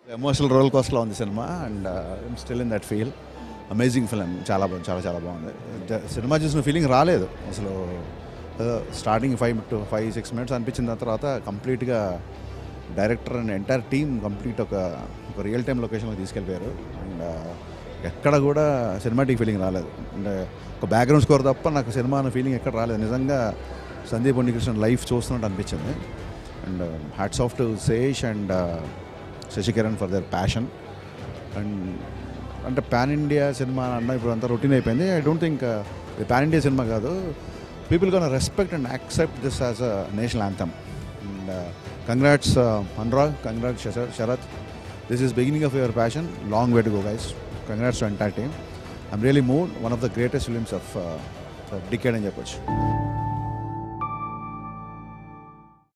emotional role కోస్ట్లో ఉంది సినిమా and still in that feel amazing film చాలా బాగుంది చాలా చాలా బాగుంది జ- సినిమా చూసిన ఫీలింగ్ రాలేదు అసలు starting five to five six minutes అనిపించిన దాని తర్వాత కంప్లీట్గా director and entire team complete ఒక ఒక రియల్ టైమ్ లొకేషన్లో తీసుకెళ్ళిపోయారు అండ్ ఎక్కడ కూడా సినిమాటిక్ ఫీలింగ్ రాలేదు అండ్ ఒక బ్యాక్గ్రౌండ్ స్కోర్ తప్ప నాకు సినిమా అనే ఫీలింగ్ ఎక్కడ రాలేదు నిజంగా సందీప్ ఉన్నికృష్ణ లైఫ్ చూస్తున్నట్టు అనిపించింది and hats off to Sesh and Sashikiran for their passion and అంటే పాన్ ఇండియా సినిమా అన్న ఇప్పుడు అంతా రొటీన్ అయిపోయింది ఐ డోంట్ థింక్ ఇది పాన్ ఇండియా సినిమా కాదు people gonna respect and accept this as a national anthem and congrats Anurag congrats Sarath this is beginning of your passion long way to go guys congrats to entire team I'm really moved one of the greatest films of decade అని చెప్పొచ్చు